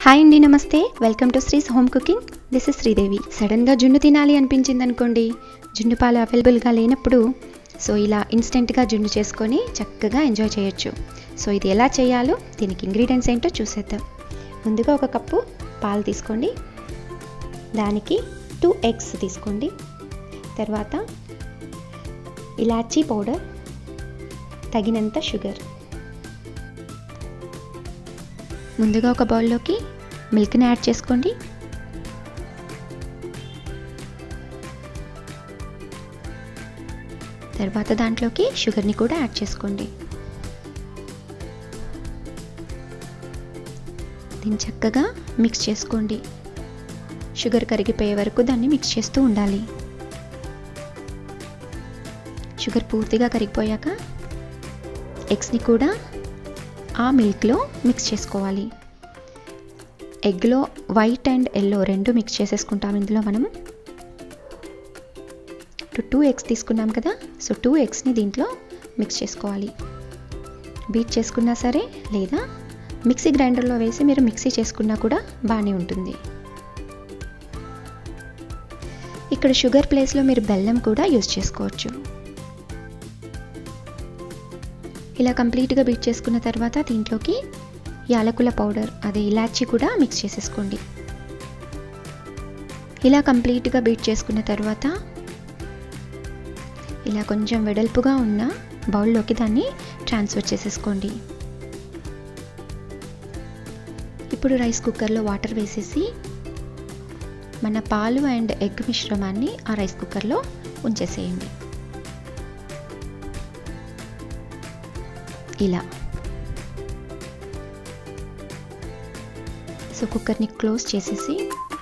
hi అండి నమస్తే welcome to Sri's home cooking this is Sridevi సడన్గా జున్ను తినాలి అనిపించింది అనుకోండి జున్ను పాలు అవైలబుల్గా లేనప్పుడు సో ఇలా ఇన్స్టెంట్గా జున్ను చేసుకొని చక్కగా ఎంజాయ్ చేయొచ్చు సో ఇది ఎలా చేయాలో దీనికి ఇంగ్రీడియంట్స్ ఏంటో చూసేద్దాం ముందుగా ఒక కప్పు పాలు తీసుకోండి దానికి టూ ఎగ్స్ తీసుకోండి తర్వాత ఇలాచీ పౌడర్ తగినంత షుగర్ ముందుగా ఒక బౌల్లోకి మిల్క్ని యాడ్ చేసుకోండి తర్వాత దాంట్లోకి షుగర్ని కూడా యాడ్ చేసుకోండి దీన్ని చక్కగా మిక్స్ చేసుకోండి షుగర్ కరిగిపోయే వరకు దాన్ని మిక్స్ చేస్తూ ఉండాలి షుగర్ పూర్తిగా కరిగిపోయాక ఎగ్స్ని కూడా ఆ మిల్క్లో మిక్స్ చేసుకోవాలి ఎగ్లో వైట్ అండ్ ఎల్లో రెండు మిక్స్ చేసేసుకుంటాం ఇందులో మనం టూ ఎగ్స్ తీసుకున్నాం కదా సో టూ ఎగ్స్ని దీంట్లో మిక్స్ చేసుకోవాలి బీట్ చేసుకున్నా సరే లేదా మిక్సీ గ్రైండర్లో వేసి మీరు మిక్సీ చేసుకున్నా కూడా బాగానే ఉంటుంది ఇక్కడ షుగర్ ప్లేస్లో మీరు బెల్లం కూడా యూజ్ చేసుకోవచ్చు ఇలా కంప్లీట్గా బీట్ చేసుకున్న తర్వాత దీంట్లోకి యాలకుల పౌడర్ అదే ఇలాచీ కూడా మిక్స్ చేసేసుకోండి ఇలా కంప్లీట్గా బీట్ చేసుకున్న తర్వాత ఇలా కొంచెం వెడల్పుగా ఉన్న బౌల్లోకి దాన్ని ట్రాన్స్ఫర్ చేసేసుకోండి ఇప్పుడు రైస్ కుక్కర్లో వాటర్ వేసేసి మన పాలు అండ్ ఎగ్ మిశ్రమాన్ని ఆ రైస్ కుక్కర్లో ఉంచేసేయండి ఇలా సో కుక్కర్ని క్లోజ్ చేసేసి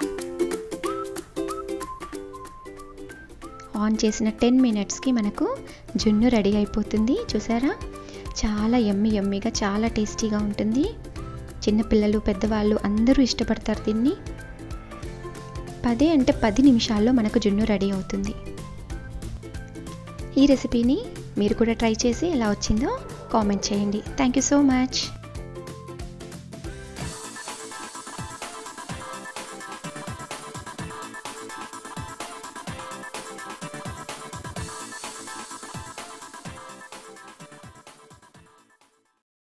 ఆన్ చేసిన టెన్ మినిట్స్కి మనకు జున్ను రెడీ అయిపోతుంది చూసారా చాలా ఎమ్మి ఎమ్మిగా చాలా టేస్టీగా ఉంటుంది చిన్నపిల్లలు పెద్దవాళ్ళు అందరూ ఇష్టపడతారు దీన్ని పదే అంటే పది నిమిషాల్లో మనకు జున్ను రెడీ అవుతుంది ఈ రెసిపీని మీరు కూడా ట్రై చేసి ఎలా వచ్చిందో కామెంట్ చేయండి థ్యాంక్ యూ సో మచ్